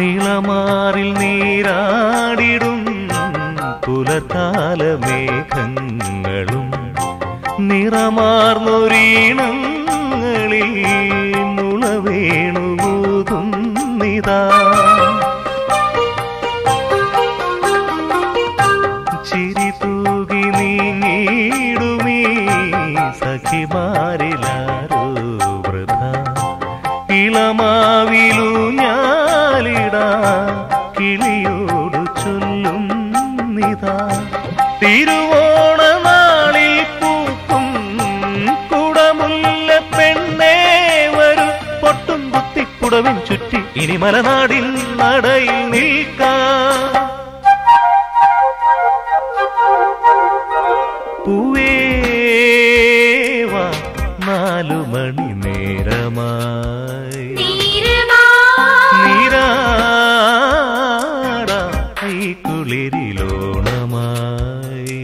നീളമാറിൽ നീരാടിടും പുലർക്കാല മേഘങ്ങളും നിറമാർന്നൊരീണങ്ങളിൽ മുളവേണുകൂതുന്നിതാ ചിരി തൂകി നീങ്ങിടുമീ സഖിമാരിലാരോ വൃഥ ഇളമാവിലു ഞാലിടാ കിളിയോട് ചൊല്ലും നിതാ തിരുവോണ നാളിൽ പൂക്കും കുടമുല്ല പെണ്ണേ വരും പൊട്ടും കുത്തി കുടവിൻ ചുറ്റി ഇനി മലനാടിൻ നടയിൽ നിൽക്കാം പൂവേവാ നാലു മണി നേരമായി നീരാടാ ഈ കുളിരിലോണമായി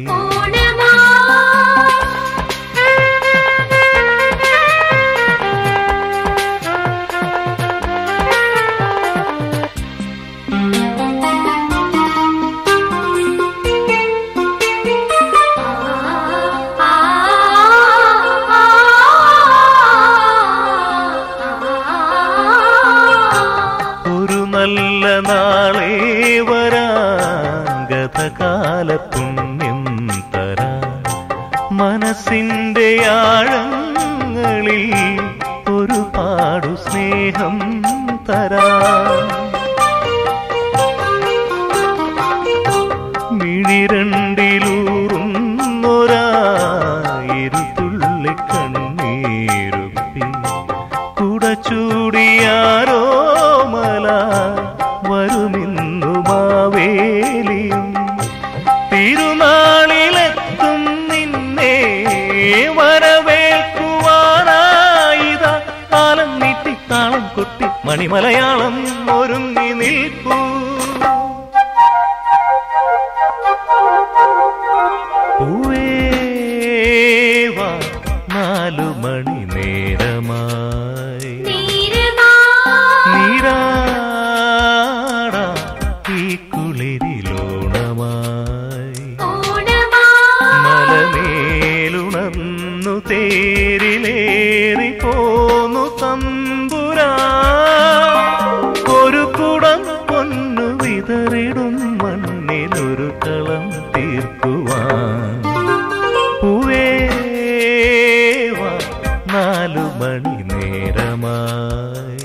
ഒരു നല്ല നാളെ വരാൻ ഗതകാല പുണ്യം തരാൻ മനസ്സിന്റെ ആഴങ്ങളിൽ ഒരു പാടു സ്നേഹം തരാൻ മിഴിരണ്ടിലൂറുന്നൊരായിരുത്തുള്ളി കണ്ണീരുപ്പി കുട ചൂടിയാരോ മല വരുമിന്നു മാവേലിയും തിരുനാളിലെത്തും നിന്നെ വരവേൽക്കുവാനായിത കാലം നീട്ടി താളം കൊട്ടി മണിമലയാളം ഒരുങ്ങി നിൽപ്പൂ പൂവേവാ നാലു മണി നേരമായി നീരാടാ ഈ കുളിരിലോണമായി മലമേലുണർന്നു തേരിലേറി പോന്നു തമ്പുരാ ഒരു കുടം പൊന്നു വിതറിടും മണ്ണിലൊരു കളം തീർക്കുവാൻ പൂവേവാ നാലു മണി നേരമായി